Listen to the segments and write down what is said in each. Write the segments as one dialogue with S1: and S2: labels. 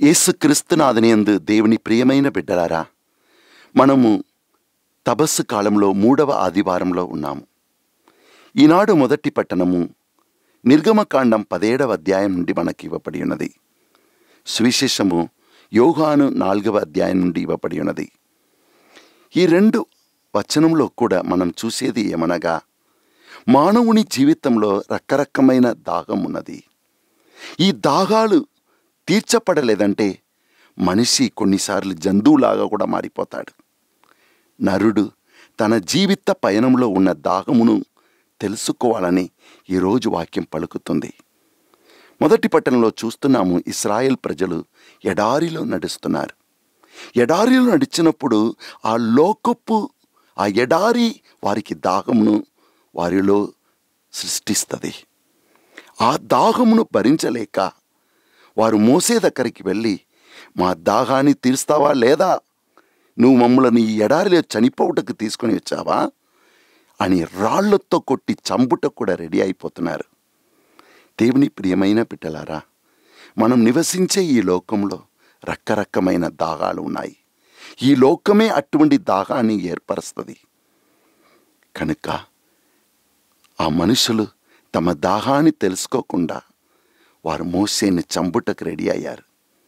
S1: యేసుక్రీస్తునాథనియందు దేవుని ప్రియమైన బిడ్డలారా మనము తపస్సు కాలంలో మూడవ ఆదివారంలో ఉన్నాము ఈనాడు మొదటి పట్టణము నిర్గమకాండం పదేడవ అధ్యాయం నుండి మనకి ఇవ్వబడి ఉన్నది సువిశేషము యోహాను నాలుగవ అధ్యాయం నుండి ఇవ్వబడి ఉన్నది ఈ రెండు వచనంలో కూడా మనం చూసేది ఏమనగా మానవుని జీవితంలో రకరకమైన దాహం ఉన్నది ఈ దాగాలు తీర్చపడలేదంటే మనిషి కొన్నిసార్లు జంతువులాగా కూడా మారిపోతాడు నరుడు తన జీవిత పయనంలో ఉన్న దాహమును తెలుసుకోవాలని ఈరోజు వాక్యం పలుకుతుంది మొదటి పట్టణంలో చూస్తున్నాము ఇస్రాయేల్ ప్రజలు ఎడారిలో నడుస్తున్నారు ఎడారిలో నడిచినప్పుడు ఆ లోకపు ఆ ఎడారి వారికి దాహమును వారిలో సృష్టిస్తుంది ఆ దాహమును భరించలేక వారు మోసే దగ్గరికి వెళ్ళి మా దాహాన్ని తీరుస్తావా లేదా నువ్వు మమ్మల్ని ఈ ఎడారిలో చనిపోవుటకు తీసుకొని వచ్చావా అని రాళ్లతో కొట్టి చంపుట కూడా రెడీ అయిపోతున్నారు దేవుని ప్రియమైన బిడ్డలారా మనం నివసించే ఈ లోకంలో రకరకమైన దాహాలు ఉన్నాయి ఈ లోకమే అటువంటి దాహాన్ని ఏర్పరుస్తుంది కనుక ఆ మనుషులు తమ దాహాన్ని తెలుసుకోకుండా వారు మోసేని చంపుటకు రెడీ అయ్యారు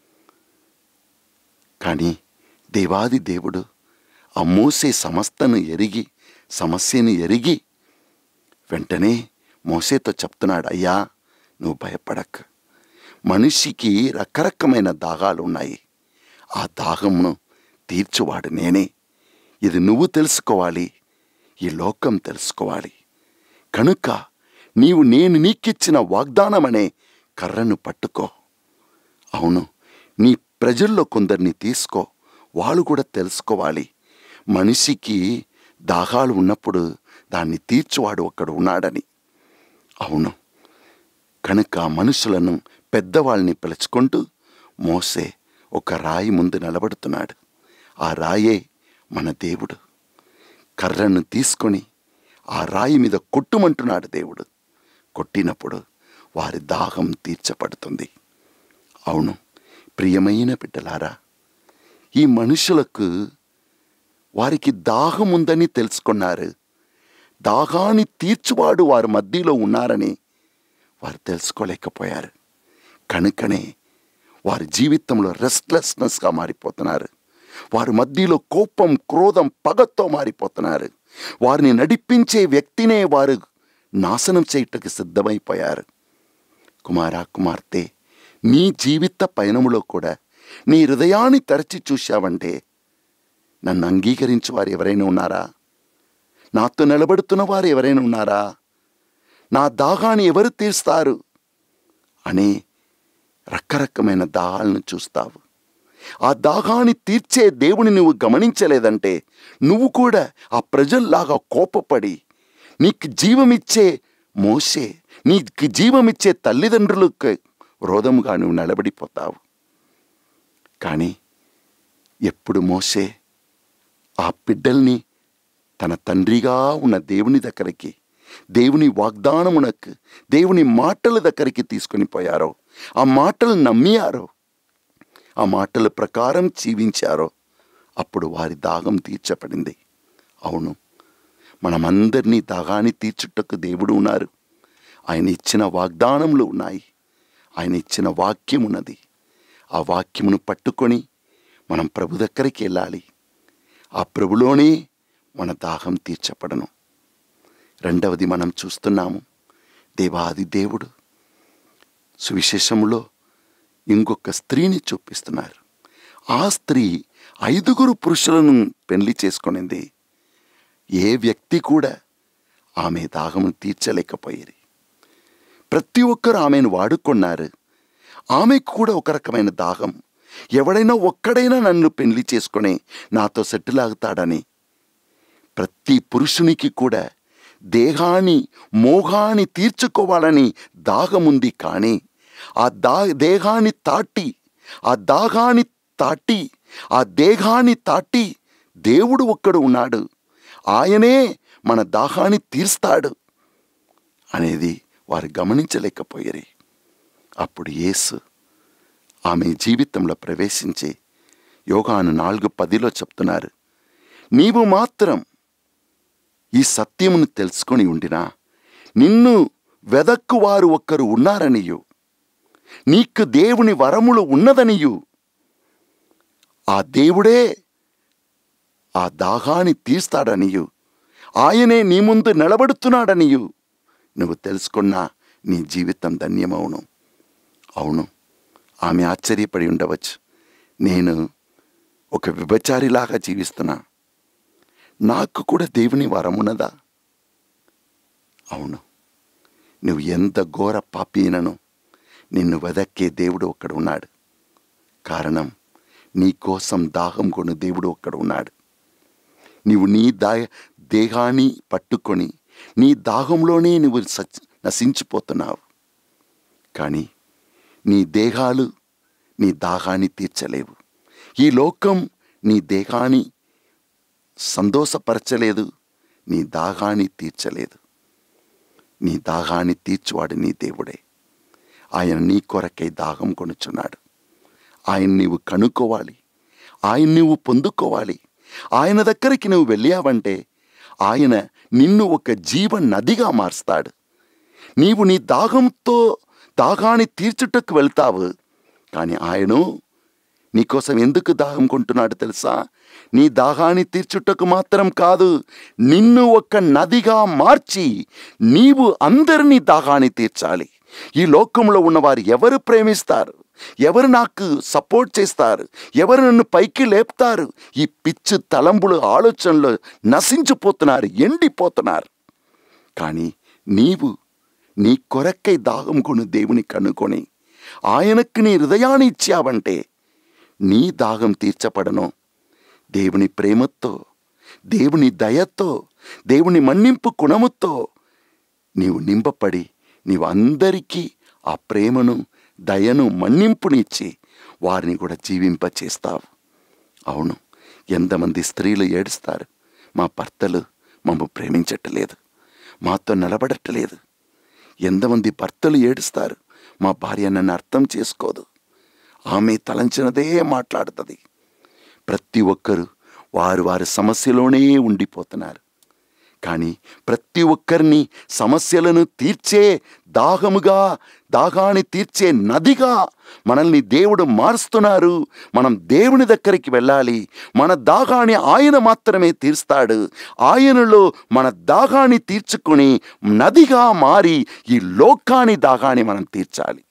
S1: కానీ దేవాది దేవుడు ఆ మోసే సమస్తను ఎరిగి సమస్యను ఎరిగి వెంటనే మోసేతో చెప్తున్నాడు అయ్యా నువ్వు భయపడక మనిషికి రకరకమైన దాగాలు ఉన్నాయి ఆ దాహమును తీర్చువాడు నేనే ఇది నువ్వు తెలుసుకోవాలి ఈ లోకం తెలుసుకోవాలి కనుక నీవు నేను నీకిచ్చిన వాగ్దానమనే కర్రను పట్టుకో అవును నీ ప్రజల్లో కొందరిని తీసుకో వాళ్ళు కూడా తెలుసుకోవాలి మనిషికి దాహాలు ఉన్నప్పుడు దాన్ని తీర్చువాడు ఒక్కడు ఉన్నాడని అవును కనుక మనుషులను పెద్దవాళ్ళని పిలుచుకుంటూ మోసే ఒక రాయి ముందు నిలబడుతున్నాడు ఆ రాయే మన దేవుడు కర్రను తీసుకొని ఆ రాయి మీద కొట్టుమంటున్నాడు దేవుడు కొట్టినప్పుడు వారి దాహం తీర్చబడుతుంది అవును ప్రియమైన బిడ్డలారా ఈ మనుషులకు వారికి దాహం ఉందని తెలుసుకున్నారు దాహాన్ని తీర్చువాడు వారి మధ్యలో ఉన్నారని వారు తెలుసుకోలేకపోయారు కనుకనే వారి జీవితంలో రెస్ట్లెస్నెస్గా మారిపోతున్నారు వారి మధ్యలో కోపం క్రోధం పగతో మారిపోతున్నారు వారిని నడిపించే వ్యక్తినే వారు నాశనం చేయటకు సిద్ధమైపోయారు కుమారా కుమార్తె నీ జీవిత పయనములో కూడా నీ హృదయాన్ని తరచి చూశావంటే నన్ను అంగీకరించే వారు ఎవరైనా ఉన్నారా నాతో నిలబడుతున్న వారు ఎవరైనా ఉన్నారా నా దాహాన్ని ఎవరు తీరుస్తారు అని రకరకమైన దాహాలను చూస్తావు ఆ దాహాన్ని తీర్చే దేవుని నువ్వు గమనించలేదంటే నువ్వు కూడా ఆ ప్రజల్లాగా కోపపడి నీకు జీవమిచ్చే మోసే నీకు జీవమిచ్చే తల్లిదండ్రులకు రోధముగా నువ్వు నిలబడిపోతావు కానీ ఎప్పుడు మోసే ఆ బిడ్డల్ని తన తండ్రిగా ఉన్న దేవుని దగ్గరికి దేవుని వాగ్దానమునకు దేవుని మాటల దగ్గరికి తీసుకొని పోయారో ఆ మాటలు నమ్మియారో ఆ మాటల ప్రకారం జీవించారో అప్పుడు వారి దాహం తీర్చబడింది అవును మనమందరినీ దాగాన్ని తీర్చుటకు దేవుడు ఉన్నారు ఆయన ఇచ్చిన వాగ్దానములు ఉన్నాయి ఆయన ఇచ్చిన వాక్యం ఉన్నది ఆ వాక్యమును పట్టుకొని మనం ప్రభు దగ్గరికి వెళ్ళాలి ఆ ప్రభులోనే మన దాహం తీర్చబడను రెండవది మనం చూస్తున్నాము దేవాది దేవుడు సువిశేషములో ఇంకొక స్త్రీని చూపిస్తున్నారు ఆ స్త్రీ ఐదుగురు పురుషులను పెళ్లి చేసుకొనింది ఏ వ్యక్తి కూడా ఆమె దాహమును తీర్చలేకపోయేది ప్రతి ఒక్కరు ఆమెను వాడుకున్నారు ఆమెకు కూడా ఒక రకమైన దాహం ఎవడైనా ఒక్కడైనా నన్ను పెళ్లి చేసుకొని నాతో సెటిల్ అవుతాడని ప్రతి పురుషునికి కూడా దేహాన్ని మోహాన్ని తీర్చుకోవాలని దాహముంది కానీ ఆ దా దేహాన్ని తాటి ఆ దాహాన్ని తాటి ఆ దేహాన్ని తాటి దేవుడు ఒక్కడు ఉన్నాడు ఆయనే మన దాహాన్ని తీర్స్తాడు అనేది వారు గమనించలేకపోయారు అప్పుడు యేసు ఆమె జీవితంలో ప్రవేశించి యోగాను నాలుగు పదిలో చెప్తున్నారు నీవు మాత్రం ఈ సత్యమును తెలుసుకొని ఉండినా నిన్ను వెదక్కు వారు ఒక్కరు ఉన్నారనియు నీకు దేవుని వరములు ఉన్నదనియు ఆ దేవుడే ఆ దాహాన్ని తీస్తాడనియు ఆయనే నీ ముందు నిలబడుతున్నాడనియు నువ్వు తెలుసుకున్నా నీ జీవితం ధన్యమవును అవును ఆమె ఆశ్చర్యపడి ఉండవచ్చు నేను ఒక విభచారిలాగా జీవిస్తున్నా నాకు కూడా దేవుని వరమున్నదా అవును నువ్వు ఎంత ఘోర పాపీనను నిన్ను వెదక్కే దేవుడు ఒక్కడ ఉన్నాడు కారణం నీ కోసం దాహం కొను దేవుడు ఒక్కడ ఉన్నాడు నీవు నీ దా దేహాన్ని పట్టుకొని నీ దాహంలోనే నువ్వు సచ్ నశించిపోతున్నావు కానీ నీ దేహాలు నీ దాహాన్ని తీర్చలేవు ఈ లోకం నీ దేహాన్ని సంతోషపరచలేదు నీ దాహాన్ని తీర్చలేదు నీ దాహాన్ని తీర్చువాడు నీ దేవుడే ఆయన నీ కొరకై దాహం కొనుచున్నాడు ఆయన నీవు కనుక్కోవాలి ఆయన నీవు పొందుకోవాలి ఆయన దగ్గరికి నువ్వు వెళ్ళావంటే ఆయన నిన్ను ఒక జీవ నదిగా మారుస్తాడు నీవు నీ దాహంతో దాహాన్ని తీర్చుటకు వెళ్తావు కానీ ఆయను నీకోసం ఎందుకు దాహం కొంటున్నాడు తెలుసా నీ దాహాన్ని తీర్చుటకు మాత్రం కాదు నిన్ను ఒక నదిగా మార్చి నీవు అందరినీ దాహాన్ని తీర్చాలి ఈ లోకంలో ఉన్నవారు ఎవరు ప్రేమిస్తారు ఎవరు నాకు సపోర్ట్ చేస్తారు ఎవరు నన్ను పైకి లేపుతారు ఈ పిచ్చు తలంబులు ఆలోచనలు నశించిపోతున్నారు ఎండిపోతున్నారు కానీ నీవు నీ కొరక్కై దాహం కొను దేవుని కనుకొని ఆయనకు నీ హృదయాన్ని ఇచ్చావంటే నీ దాహం తీర్చపడను దేవుని ప్రేమతో దేవుని దయతో దేవుని మన్నింపు గుణముతో నీవు నింపపడి నీవు అందరికీ ఆ ప్రేమను దయను మన్నింపునిచ్చి వారిని కూడా జీవింపచేస్తావు అవును ఎంతమంది స్త్రీలు ఏడుస్తారు మా భర్తలు మమ్మ ప్రేమించట్లేదు మాతో నిలబడట్లేదు ఎంతమంది భర్తలు ఏడుస్తారు మా భార్య నన్ను అర్థం చేసుకోదు ఆమె తలంచినదే మాట్లాడుతుంది ప్రతి ఒక్కరు వారు వారి సమస్యలోనే ఉండిపోతున్నారు కానీ ప్రతి ఒక్కరిని సమస్యలను తీర్చే దాహముగా దాహాన్ని తీర్చే నదిగా మనల్ని దేవుడు మారుస్తున్నారు మనం దేవుని దగ్గరికి వెళ్ళాలి మన దాహాన్ని ఆయన మాత్రమే తీర్స్తాడు ఆయనలో మన దాహాన్ని తీర్చుకొని నదిగా మారి ఈ లోకాని దాహాన్ని మనం తీర్చాలి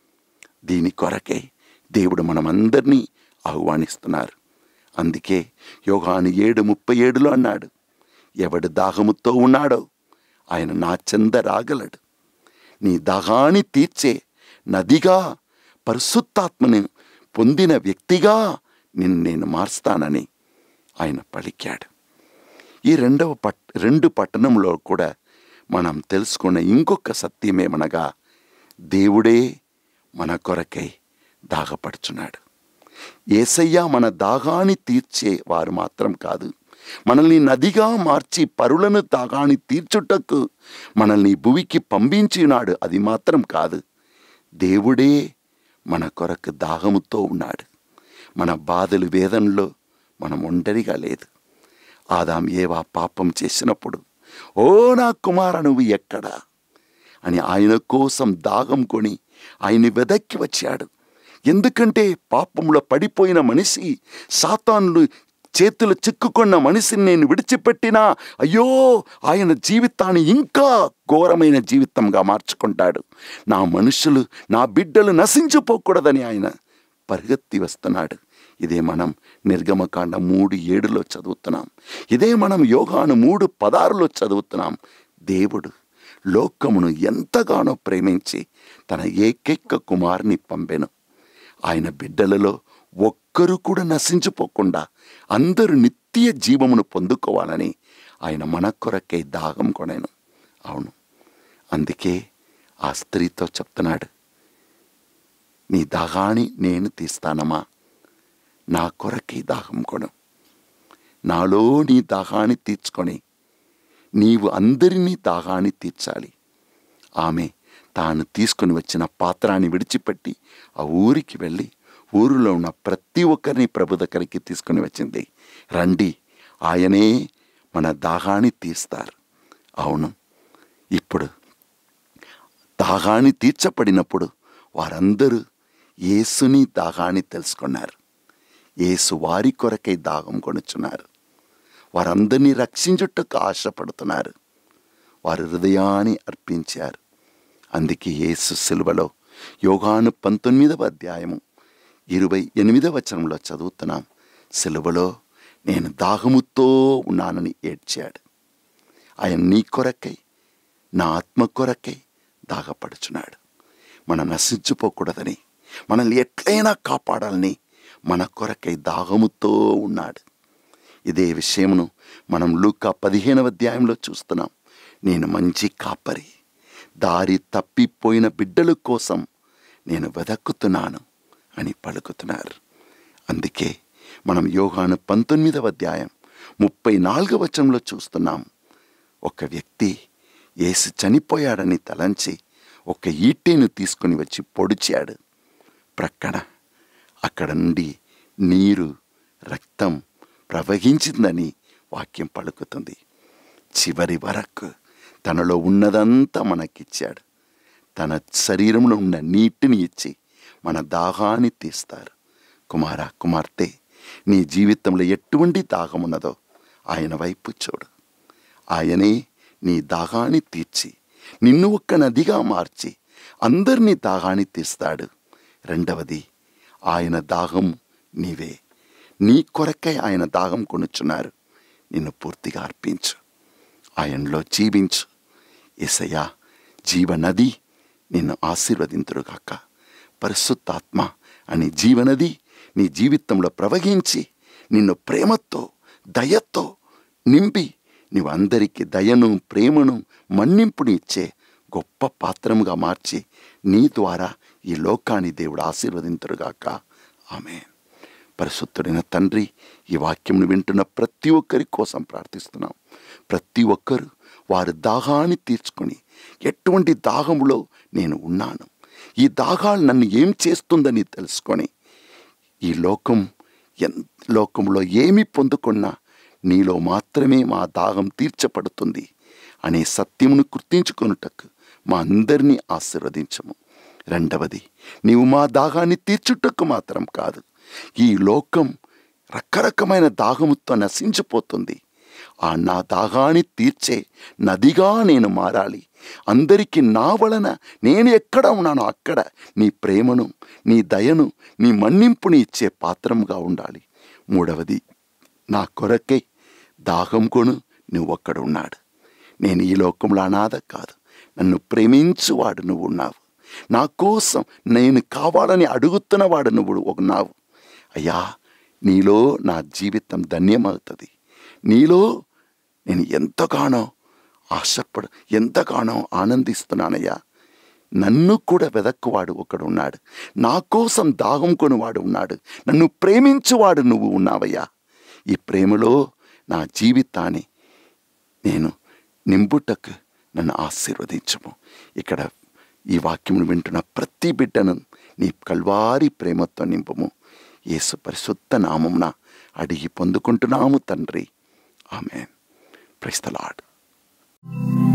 S1: దీని కొరకే దేవుడు మనమందరినీ ఆహ్వానిస్తున్నారు అందుకే యోగాను ఏడు ముప్పై ఏడులో అన్నాడు ఎవడు దాహముతో ఉన్నాడో ఆయన నా చెంద రాగలడు నీ దాహాన్ని తీర్చే నదిగా పరిశుద్ధాత్మని పొందిన వ్యక్తిగా నిన్ను నేను మారుస్తానని ఆయన పలికాడు ఈ రెండవ పట్ రెండు పట్టణంలో కూడా మనం తెలుసుకున్న ఇంకొక సత్యమేమనగా దేవుడే మన కొరకై దాగపడుచున్నాడు ఏసయ్య మన దాగాన్ని తీర్చే వారు మాత్రం కాదు మనల్ని నదిగా మార్చి పరులను దాగాన్ని తీర్చుటకు మనల్ని భువికి పంపించినాడు అది మాత్రం కాదు దేవుడే మన కొరకు దాహముతో ఉన్నాడు మన బాధలు వేదనలో మనం ఒంటరిగా లేదు ఆదాం ఏవా పాపం చేసినప్పుడు ఓ నా కుమార నువ్వు ఎక్కడా అని ఆయన కోసం దాగం కొని ఆయన్ని వెదక్కి వచ్చాడు ఎందుకంటే పాపంలో పడిపోయిన మనిషి సాతాన్లు చేతులు చిక్కుకున్న మనిషిని నేను విడిచిపెట్టినా అయ్యో ఆయన జీవితాన్ని ఇంకా ఘోరమైన జీవితంగా మార్చుకుంటాడు నా మనుషులు నా బిడ్డలు నశించిపోకూడదని ఆయన పరిగెత్తి వస్తున్నాడు ఇదే మనం నిర్గమకాండ మూడు ఏడులో చదువుతున్నాం ఇదే మనం యోగాను మూడు పదారులో చదువుతున్నాం దేవుడు లోకమును ఎంతగానో ప్రేమించి తన ఏకైక కుమారుని పంపెను ఆయన బిడ్డలలో ఒక్కరు కూడా నశించిపోకుండా అందరూ నిత్య జీవమును పొందుకోవాలని ఆయన మన కొరకై దాగం కొనేను అవును అందుకే ఆ స్త్రీతో చెప్తున్నాడు నీ దాగాన్ని నేను తీస్తానమ్మా నా కొరకై దాహం కొను నాలో నీ దాహాన్ని తీర్చుకొని నీవు అందరినీ దాహాన్ని తీర్చాలి ఆమె తాను తీసుకుని వచ్చిన పాత్రాన్ని విడిచిపెట్టి ఆ ఊరికి వెళ్ళి ఊరిలో ఉన్న ప్రతి ఒక్కరిని ప్రభు దగ్గరికి తీసుకుని వచ్చింది రండి ఆయనే మన దాహాన్ని తీస్తారు అవును ఇప్పుడు దాహాన్ని తీర్చబడినప్పుడు వారందరూ యేసుని దాహాన్ని తెలుసుకున్నారు యేసు వారి కొరకై దాహం కొనుచున్నారు వారందరినీ రక్షించుటకు ఆశపడుతున్నారు వారి హృదయాన్ని అర్పించారు అందుకే యేసు సిలువలో యోగాను పంతొమ్మిదవ అధ్యాయము ఇరవై ఎనిమిదవ వచనంలో చదువుతున్నాం సిలువలో నేను దాహముతో ఉన్నానని ఏడ్చాడు ఆయన నీ కొరకై నా ఆత్మ కొరకై దాగపడుచున్నాడు మనం నశించిపోకూడదని మనల్ని ఎట్లయినా కాపాడాలని మన కొరకై దాహముతో ఉన్నాడు ఇదే విషయమును మనం లూకా పదిహేనవ అధ్యాయంలో చూస్తున్నాం నేను మంచి కాపరి దారి తప్పిపోయిన బిడ్డల కోసం నేను వెదక్కుతున్నాను అని పలుకుతున్నారు అందుకే మనం యోగాను పంతొమ్మిదవ అధ్యాయం ముప్పై నాలుగవ వచనంలో చూస్తున్నాం ఒక వ్యక్తి ఏసు చనిపోయాడని తలంచి ఒక ఈటెను తీసుకుని వచ్చి పొడిచాడు ప్రక్కన అక్కడ నుండి నీరు రక్తం ప్రవహించిందని వాక్యం పలుకుతుంది చివరి వరకు తనలో ఉన్నదంతా మనకిచ్చాడు తన శరీరంలో ఉన్న నీటిని ఇచ్చి మన దాహాన్ని తీస్తారు కుమార కుమార్తె నీ జీవితంలో ఎటువంటి దాహం ఉన్నదో ఆయన వైపు చూడు ఆయనే నీ దాహాన్ని తీర్చి నిన్ను ఒక్క నదిగా మార్చి అందరినీ దాహాన్ని తీస్తాడు రెండవది ఆయన దాహం నీవే నీ కొరకై ఆయన దాహం కొనుచున్నారు నిన్ను పూర్తిగా అర్పించు ఆయనలో జీవించు ఎసయ్యా జీవనది నిన్ను ఆశీర్వదింతురుగాక పరిశుద్ధాత్మ అని జీవనది నీ జీవితంలో ప్రవహించి నిన్ను ప్రేమతో దయతో నింపి నీవు అందరికీ దయను ప్రేమను మన్నింపుని ఇచ్చే గొప్ప పాత్రముగా మార్చి నీ ద్వారా ఈ లోకాన్ని దేవుడు ఆశీర్వదింతురుగాక ఆమె పరిశుద్ధుడైన తండ్రి ఈ వాక్యంను వింటున్న ప్రతి ఒక్కరి కోసం ప్రార్థిస్తున్నాం ప్రతి ఒక్కరు వారి దాహాన్ని తీర్చుకొని ఎటువంటి దాహంలో నేను ఉన్నాను ఈ దాహాలు నన్ను ఏం చేస్తుందని తెలుసుకొని ఈ లోకం ఎన్ లోకంలో ఏమి పొందుకున్నా నీలో మాత్రమే మా దాహం తీర్చబడుతుంది అనే సత్యమును గుర్తించుకొనుటకు మా అందరినీ ఆశీర్వదించము రెండవది నీవు మా దాహాన్ని తీర్చుటకు మాత్రం కాదు ఈ లోకం రకరకమైన దాహముతో నశించిపోతుంది ఆ నా దాహాన్ని తీర్చే నదిగా నేను మారాలి అందరికీ నా వలన నేను ఎక్కడ ఉన్నానో అక్కడ నీ ప్రేమను నీ దయను నీ మన్నింపుని ఇచ్చే పాత్రముగా ఉండాలి మూడవది నా కొరకై దాహం కొను నువ్వు ఒక్కడ ఉన్నాడు నేను ఈ లోకంలో అనాథ కాదు నన్ను ప్రేమించువాడు నువ్వు ఉన్నావు నా కోసం నేను కావాలని అడుగుతున్నవాడు నువ్వు ఉన్నావు అయ్యా నీలో నా జీవితం ధన్యమవుతుంది నీలో నేను ఎంతగానో ఆశపడు ఎంతగానో ఆనందిస్తున్నానయ్యా నన్ను కూడా వెదక్కువాడు ఒకడు ఉన్నాడు నా కోసం దాహం కొనువాడు ఉన్నాడు నన్ను ప్రేమించువాడు నువ్వు ఉన్నావయ్యా ఈ ప్రేమలో నా జీవితాన్ని నేను నింపుటకు నన్ను ఆశీర్వదించము ఇక్కడ ఈ వాక్యమును వింటున్న ప్రతి బిడ్డను నీ కల్వారి ప్రేమతో నింపము యేసు పరిశుద్ధ నామమున అడిగి పొందుకుంటున్నాము తండ్రి ఆమె ప్రైస్తలాడ్